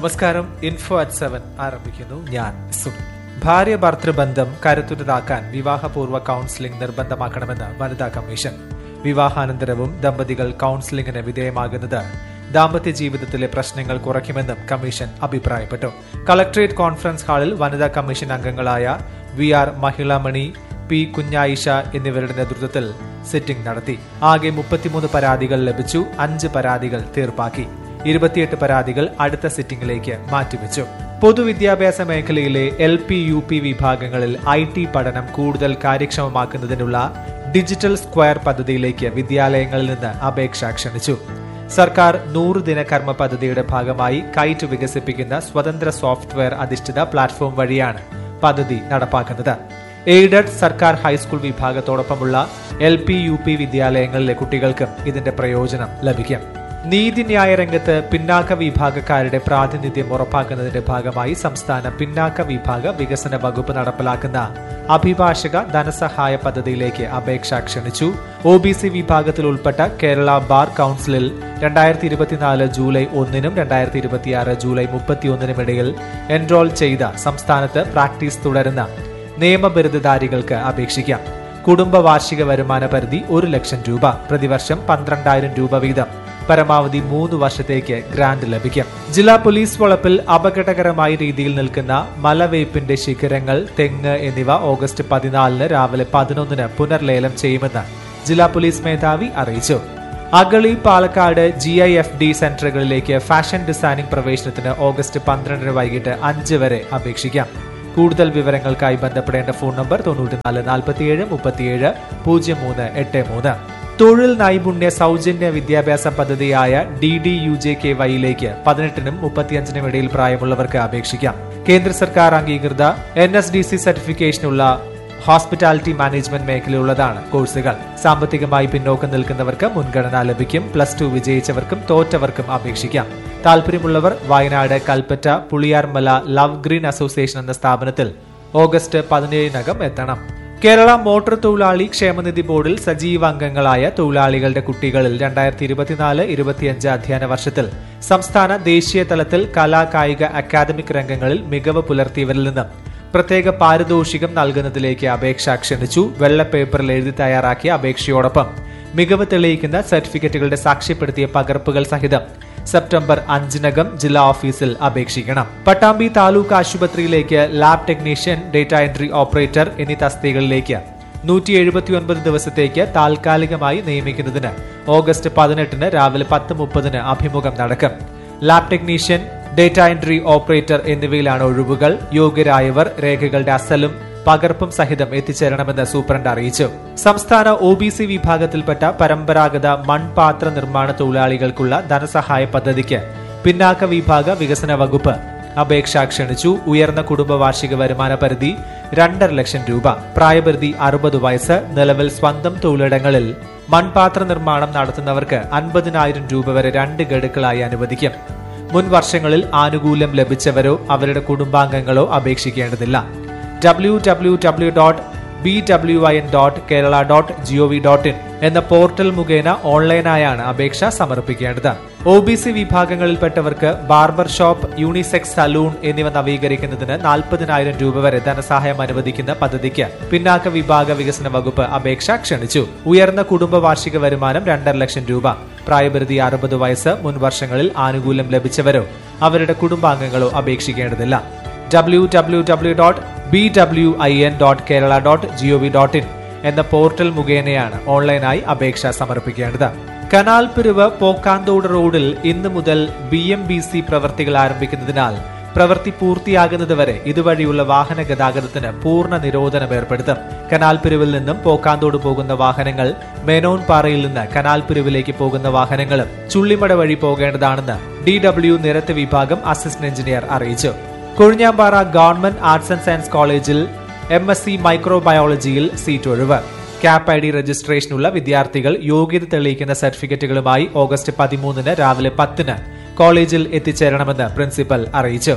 നമസ്കാരം info at seven ആരംഭിക്കുന്നു ഞാൻ സുനിൽ ഭാര്യ ഭർത്തൃബന്ധം കരുത്തുറ്റതാക്കാൻ വിവാഹപൂർവ്വ കൌൺസിലിംഗ് നിർബന്ധമാക്കണമെന്ന് വനിതാ കമ്മീഷൻ വിവാഹാനന്തരവും ദമ്പതികൾ കൌൺസിലിംഗിന് വിധേയമാകുന്നത് ദാമ്പത്യ ജീവിതത്തിലെ പ്രശ്നങ്ങൾ കുറയ്ക്കുമെന്നും കമ്മീഷൻ അഭിപ്രായപ്പെട്ടു കളക്ടറേറ്റ് കോൺഫറൻസ് ഹാളിൽ വനിതാ കമ്മീഷൻ അംഗങ്ങളായ V R Mahilamani P Kunjayisha എന്നിവരുടെ നേതൃത്വത്തിൽ സിറ്റിംഗ് നടത്തി ആകെ മുപ്പത്തിമൂന്ന് പരാതികൾ ലഭിച്ചു അഞ്ച് പരാതികൾ തീർപ്പാക്കി ഇരുപത്തിയെട്ട് പരാതികൾ അടുത്ത സിറ്റിംഗിലേക്ക് മാറ്റിവെച്ചു പൊതുവിദ്യാഭ്യാസ മേഖലയിലെ എൽ പി യു പി വിഭാഗങ്ങളിൽ ഐ ടി പഠനം കൂടുതൽ കാര്യക്ഷമമാക്കുന്നതിനുള്ള ഡിജിറ്റൽ സ്ക്വയർ പദ്ധതിയിലേക്ക് വിദ്യാലയങ്ങളിൽ നിന്ന് അപേക്ഷ ക്ഷണിച്ചു സർക്കാർ നൂറ് ദിന കർമ്മ പദ്ധതിയുടെ ഭാഗമായി കൈറ്റ് വികസിപ്പിക്കുന്ന സ്വതന്ത്ര സോഫ്റ്റ്വെയർ അധിഷ്ഠിത പ്ലാറ്റ്ഫോം വഴിയാണ് പദ്ധതി നടപ്പാക്കുന്നത് എയ്ഡഡ് സർക്കാർ ഹൈസ്കൂൾ വിഭാഗത്തോടൊപ്പമുള്ള എൽ പി യു പി വിദ്യാലയങ്ങളിലെ കുട്ടികൾക്കും ഇതിന്റെ പ്രയോജനം ലഭിക്കും നീതിന്യായ രംഗത്ത് പിന്നാക്ക വിഭാഗക്കാരുടെ പ്രാതിനിധ്യം ഉറപ്പാക്കുന്നതിന്റെ ഭാഗമായി സംസ്ഥാന പിന്നാക്ക വിഭാഗ വികസന വകുപ്പ് നടപ്പിലാക്കുന്ന അഭിഭാഷക ധനസഹായ പദ്ധതിയിലേക്ക് അപേക്ഷ ക്ഷണിച്ചു ഒ ബി സി വിഭാഗത്തിൽ ഉൾപ്പെട്ട കേരള ബാർ കൌൺസിലിൽ രണ്ടായിരത്തി ഇരുപത്തിനാല് ജൂലൈ ഒന്നിനും രണ്ടായിരത്തി ഇരുപത്തിയാറ് ജൂലൈ മുപ്പത്തിയൊന്നിനും ഇടയിൽ എൻറോൾ ചെയ്ത സംസ്ഥാനത്ത് പ്രാക്ടീസ് തുടരുന്ന നിയമബിരുദധാരികൾക്ക് അപേക്ഷിക്കാം കുടുംബ വാർഷിക വരുമാന പരിധി ഒരു ലക്ഷം രൂപ പ്രതിവർഷം പന്ത്രണ്ടായിരം രൂപ വീതം പരമാവധി മൂന്ന് വർഷത്തേക്ക് ഗ്രാന്റ് ലഭിക്കും ജില്ലാ പോലീസ് വളപ്പിൽ അപകടകരമായ രീതിയിൽ നിൽക്കുന്ന മലവേപ്പിന്റെ ശിഖരങ്ങൾ തെങ്ങ് എന്നിവ ഓഗസ്റ്റ് പതിനാലിന് രാവിലെ പതിനൊന്നിന് പുനർലേലം ചെയ്യുമെന്ന് ജില്ലാ പോലീസ് മേധാവി അറിയിച്ചു Agali Palakkad G I F D സെന്ററുകളിലേക്ക് ഫാഷൻ ഡിസൈനിംഗ് പ്രവേശനത്തിന് ഓഗസ്റ്റ് പന്ത്രണ്ടിന് വൈകിട്ട് അഞ്ച് വരെ അപേക്ഷിക്കാം കൂടുതൽ വിവരങ്ങൾക്കായി ബന്ധപ്പെടേണ്ട ഫോൺ നമ്പർ തൊണ്ണൂറ്റിനാല് നാൽപ്പത്തിയേഴ് മുപ്പത്തിയേഴ് പൂജ്യം മൂന്ന് എട്ട് മൂന്ന് തൊഴിൽ നൈപുണ്യ സൗജന്യ വിദ്യാഭ്യാസ പദ്ധതിയായ D D U J K വൈയിലേക്ക് പതിനെട്ടിനും മുപ്പത്തിയഞ്ചിനും ഇടയിൽ പ്രായമുള്ളവർക്ക് അപേക്ഷിക്കാം കേന്ദ്ര സർക്കാർ അംഗീകൃത എൻ എസ് ഡി സി സർട്ടിഫിക്കേഷനുള്ള ഹോസ്പിറ്റാലിറ്റി മാനേജ്മെന്റ് മേഖലയുള്ളതാണ് കോഴ്സുകൾ സാമ്പത്തികമായി പിന്നോക്കം നിൽക്കുന്നവർക്ക് മുൻഗണന ലഭിക്കും പ്ലസ് ടു വിജയിച്ചവർക്കും തോറ്റവർക്കും അപേക്ഷിക്കാം താല്പര്യമുള്ളവർ Wayanad Kalpetta Puliyarmala love green association എന്ന സ്ഥാപനത്തിൽ ഓഗസ്റ്റ് പതിനേഴിനകം എത്തണം കേരള മോട്ടോർ തൊഴിലാളി ക്ഷേമനിധി ബോർഡിൽ സജീവ അംഗങ്ങളായ തൊഴിലാളികളുടെ കുട്ടികളിൽ രണ്ടായിരത്തി ഇരുപത്തിനാല് ഇരുപത്തിയഞ്ച് അധ്യയന വർഷത്തിൽ സംസ്ഥാന ദേശീയ തലത്തിൽ കലാ കായിക അക്കാദമിക് രംഗങ്ങളിൽ മികവ് പുലർത്തിയവരിൽ നിന്നും പ്രത്യേക പാരിതോഷികം നൽകുന്നതിലേക്ക് അപേക്ഷ ക്ഷണിച്ചു വെള്ള പേപ്പറിൽ എഴുതി തയ്യാറാക്കിയ അപേക്ഷയോടൊപ്പം മികവ് തെളിയിക്കുന്ന സർട്ടിഫിക്കറ്റുകളുടെ സാക്ഷ്യപ്പെടുത്തിയ പകർപ്പുകൾ സഹിതം സെപ്റ്റംബർ അഞ്ചിനകം ജില്ലാ ഓഫീസിൽ അപേക്ഷിക്കണം പട്ടാമ്പി താലൂക്ക് ആശുപത്രിയിലേക്ക് lab technician data entry operator എന്നീ തസ്തികകളിലേക്ക് നൂറ്റി എഴുപത്തിയൊൻപത് ദിവസത്തേക്ക് താൽക്കാലികമായി നിയമിക്കുന്നതിന് ഓഗസ്റ്റ് പതിനെട്ടിന് രാവിലെ പത്ത് മുപ്പതിന് അഭിമുഖം നടക്കും lab technician data entry operator എന്നിവയിലാണ് ഒഴിവുകൾ യോഗ്യരായവർ രേഖകളുടെ അസലും പകർപ്പും സഹിതം എത്തിച്ചേരണമെന്ന് സൂപ്രണ്ട് അറിയിച്ചു സംസ്ഥാന ഒ ബി സി വിഭാഗത്തിൽപ്പെട്ട പരമ്പരാഗത മൺപാത്ര നിർമ്മാണ തൊഴിലാളികൾക്കുള്ള ധനസഹായ പദ്ധതിക്ക് പിന്നാക്ക വിഭാഗ വികസന വകുപ്പ് അപേക്ഷ ക്ഷണിച്ചു ഉയർന്ന കുടുംബ വാർഷിക വരുമാന പരിധി രണ്ടര ലക്ഷം രൂപ പ്രായപരിധി അറുപത് വയസ്സ് നിലവിൽ സ്വന്തം തൊഴിലിടങ്ങളിൽ മൺപാത്ര നിർമ്മാണം നടത്തുന്നവർക്ക് അൻപതിനായിരം രൂപ വരെ രണ്ട് ഗഡുക്കളായി അനുവദിക്കും മുൻ വർഷങ്ങളിൽ ആനുകൂല്യം ലഭിച്ചവരോ അവരുടെ കുടുംബാംഗങ്ങളോ അപേക്ഷിക്കേണ്ടതില്ല W W W dot B W I N dot Kerala dot G O V dot in എന്ന പോർട്ടൽ മുഖേന ഓൺലൈനായാണ് അപേക്ഷ സമർപ്പിക്കേണ്ടത് ഒ ബി സി വിഭാഗങ്ങളിൽപ്പെട്ടവർക്ക് ബാർബർ ഷോപ്പ് യൂണിസെക്സ് സലൂൺ എന്നിവ നവീകരിക്കുന്നതിന് നാൽപ്പതിനായിരം രൂപ വരെ ധനസഹായം അനുവദിക്കുന്ന പദ്ധതിക്ക് പിന്നാക്ക വിഭാഗ വികസന വകുപ്പ് അപേക്ഷ ക്ഷണിച്ചു ഉയർന്ന കുടുംബ വാർഷിക വരുമാനം രണ്ടര ലക്ഷം രൂപ പ്രായപരിധി അറുപത് വയസ്സ് മുൻ വർഷങ്ങളിൽ ആനുകൂല്യം ലഭിച്ചവരോ അവരുടെ കുടുംബാംഗങ്ങളോ അപേക്ഷിക്കേണ്ടതില്ല W W W dot B W I N dot Kerala dot G O V dot in എന്ന പോർട്ടൽ മുഖേനയാണ് ഓൺലൈനായി അപേക്ഷ സമർപ്പിക്കേണ്ടത് കനാൽ പിരിവ് പോക്കാന്തോട് റോഡിൽ ഇന്നു മുതൽ ബി എം ബി സി പ്രവർത്തികൾ ആരംഭിക്കുന്നതിനാൽ പ്രവൃത്തി പൂർത്തിയാകുന്നതുവരെ ഇതുവഴിയുള്ള വാഹന ഗതാഗതത്തിന് പൂർണ്ണ നിരോധനം ഏർപ്പെടുത്തും കനാൽ പിരിവിൽ നിന്നും പോക്കാന്തോട് പോകുന്ന വാഹനങ്ങൾ മേനോൻ പാറയിൽ നിന്ന് കനാൽ പിരിവിലേക്ക് പോകുന്ന വാഹനങ്ങളും ചുള്ളിമട വഴി പോകേണ്ടതാണെന്ന് ഡി ഡബ്ല്യു നിരത്ത് വിഭാഗം അസിസ്റ്റന്റ് എഞ്ചിനീയർ അറിയിച്ചു Kozhinjampara government arts and science കോളേജിൽ എം എസ് സി മൈക്രോബയോളജിയിൽ സീറ്റ് ഒഴിവ് ക്യാപ് ഐ ഡി രജിസ്ട്രേഷനുള്ള വിദ്യാർത്ഥികൾ യോഗ്യത തെളിയിക്കുന്ന സർട്ടിഫിക്കറ്റുകളുമായി ഓഗസ്റ്റ് പതിമൂന്നിന് രാവിലെ പത്തിന് കോളേജിൽ എത്തിച്ചേരണമെന്ന് പ്രിൻസിപ്പൽ അറിയിച്ചു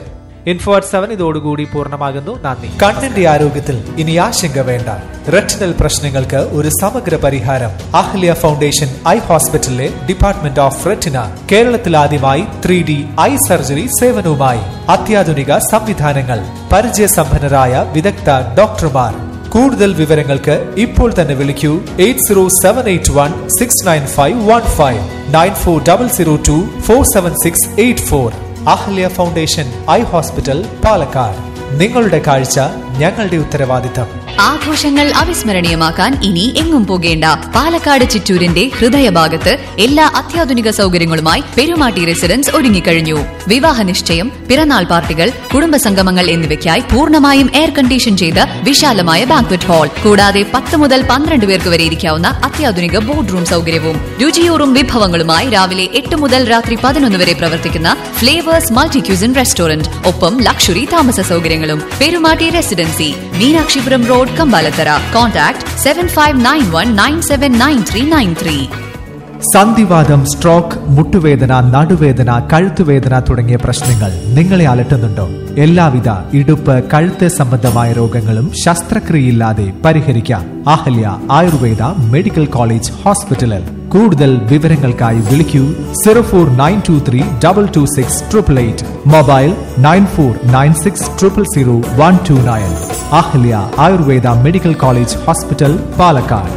ഇൻഫോ അറ്റ് സെവൻ ഇതോടുകൂടി പൂർണ്ണമാകുന്നു നന്ദി കണ്ണിന്റെ ആരോഗ്യത്തിൽ ഇനി ആശങ്ക വേണ്ട റെറ്റിനൽ പ്രശ്നങ്ങൾക്ക് ഒരു സമഗ്ര പരിഹാരം അഹ്ല്യ ഫൗണ്ടേഷൻ ഐ ഹോസ്പിറ്റലിലെ ഡിപ്പാർട്ട്മെന്റ് ഓഫ് റെറ്റിന കേരളത്തിൽ ആദ്യമായി ത്രീ ഡി ഐ സർജറി സേവനവുമായി അത്യാധുനിക സംവിധാനങ്ങൾ പരിചയസമ്പന്നരായ വിദഗ്ധ ഡോക്ടർമാർ കൂടുതൽ വിവരങ്ങൾക്ക് ഇപ്പോൾ തന്നെ വിളിക്കൂ eight zero seven eight one six nine five one five nine four double zero two four seven six eight four Ahalya foundation eye hospital Palakkad നിങ്ങളുടെ കാഴ്ച ഞങ്ങളുടെ ഉത്തരവാദിത്തം ആഘോഷങ്ങൾ അവിസ്മരണീയമാക്കാൻ ഇനി എങ്ങും പോകേണ്ട പാലക്കാട് ചിറ്റൂരിന്റെ ഹൃദയഭാഗത്ത് എല്ലാ അത്യാധുനിക സൗകര്യങ്ങളുമായി പെരുമാട്ടി റെസിഡൻസ് ഒരുങ്ങിക്കഴിഞ്ഞു വിവാഹ നിശ്ചയം പിറന്നാൾ പാർട്ടികൾ കുടുംബസംഗമങ്ങൾ എന്നിവയ്ക്കായി പൂർണ്ണമായും എയർ കണ്ടീഷൻ ചെയ്ത വിശാലമായ ബാങ്ക്വറ്റ് ഹാൾ കൂടാതെ പത്ത് മുതൽ പന്ത്രണ്ട് പേർക്ക് വരെ ഇരിക്കാവുന്ന അത്യാധുനിക ബോർഡ് റൂം സൗകര്യവും രുചിയൂറും വിഭവങ്ങളുമായി രാവിലെ എട്ട് മുതൽ രാത്രി പതിനൊന്ന് വരെ പ്രവർത്തിക്കുന്ന ഫ്ലേവേഴ്സ് മൾട്ടി ക്യൂസിൻ റെസ്റ്റോറന്റ് ഒപ്പം ലക്ഷറി താമസ സൗകര്യങ്ങളും Perumatti residency Meenakshipuram road Kambalathara contact seven five nine one nine seven nine three nine three സന്ധിവാദം സ്ട്രോക്ക് മുട്ടുവേദന നടുവേദന കഴുത്തുവേദന തുടങ്ങിയ പ്രശ്നങ്ങൾ നിങ്ങളെ അലട്ടുന്നുണ്ടോ എല്ലാവിധ ഇടുപ്പ് കഴുത്ത് സംബന്ധമായ രോഗങ്ങളും ശസ്ത്രക്രിയയില്ലാതെ പരിഹരിക്കാം അഹല്യ ആയുർവേദ മെഡിക്കൽ കോളേജ് ഹോസ്പിറ്റലിൽ കൂടുതൽ വിവരങ്ങൾക്കായി വിളിക്കൂ zero four nine two three double two six triple eight mobile nine four nine six triple zero one two nine Ahalya Ayurveda medical college hospital Palakkad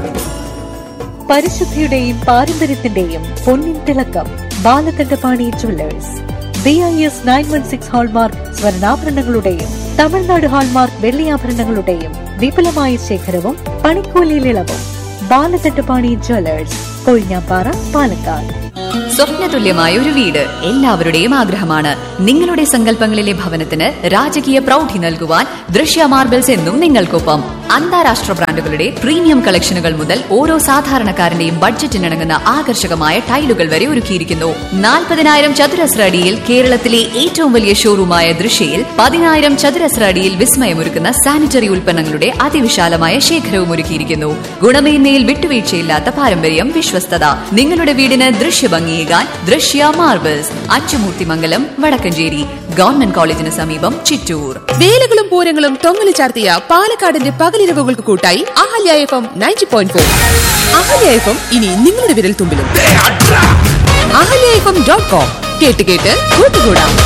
പരിശുദ്ധിയുടെയും പാരമ്പര്യത്തിന്റെയും പൊന്നിൻ തിളക്കം Balakandapani jewellers B I S nine one six hallmark സ്വർണ്ണാഭരണങ്ങളുടെയും Tamil Nadu hallmark വെള്ളിയാഭരണങ്ങളുടെയും വിപുലമായ ശേഖരവും പണിക്കൂലിയിൽ ഇളവും ബാലകണ്ഠപാണി ജ്വല്ലേഴ്സ് കൊഴിഞ്ഞാപ്പാറ പാലക്കാട് സ്വപ്നതുല്യമായ ഒരു വീട് എല്ലാവരുടെയും ആഗ്രഹമാണ് നിങ്ങളുടെ സങ്കല്പങ്ങളിലെ ഭവനത്തിന് രാജകീയ പ്രൗഢി നൽകുവാൻ ദൃശ്യ മാർബിൾസ് എന്നും നിങ്ങൾക്കൊപ്പം അന്താരാഷ്ട്ര ബ്രാൻഡുകളുടെ പ്രീമിയം കളക്ഷനുകൾ മുതൽ ഓരോ സാധാരണക്കാരന്റെയും ബഡ്ജറ്റിനിണങ്ങുന്ന ആകർഷകമായ ടൈലുകൾ വരെ ഒരുക്കിയിരിക്കുന്നു നാൽപ്പതിനായിരം ചതുരശ്ര അടിയിൽ കേരളത്തിലെ ഏറ്റവും വലിയ ഷോറൂമായ ദൃശ്യയിൽ പതിനായിരം ചതുരശ്ര അടിയിൽ വിസ്മയമൊരുക്കുന്ന സാനിറ്ററി ഉൽപ്പന്നങ്ങളുടെ അതിവിശാലമായ ശേഖരവും ഒരുക്കിയിരിക്കുന്നു ഗുണമേന്മയിൽ വിട്ടുവീഴ്ചയില്ലാത്ത പാരമ്പര്യം വിശ്വസ്തത നിങ്ങളുടെ വീടിന് ദൃശ്യഭംഗിയേകാൻ ദൃശ്യ മാർബിൾസ് അച്ചുമൂർത്തിമംഗലം വടക്കഞ്ചേരി ഗവൺമെന്റ് കോളേജിന് സമീപം ചിറ്റൂർ വേലകളും പൂരങ്ങളും തൊങ്ങലു ചാർത്തിയ പാലക്കാടിന്റെ പകലിരവുകൾക്ക് കൂട്ടായി Ahalya F M ninety point four Ahalya F M ഇനി നിങ്ങളുടെ വിരൽ തുമ്പിലും Ahalya F M dot com കേട്ട് കേട്ട് കൂട്ടുകൂടാം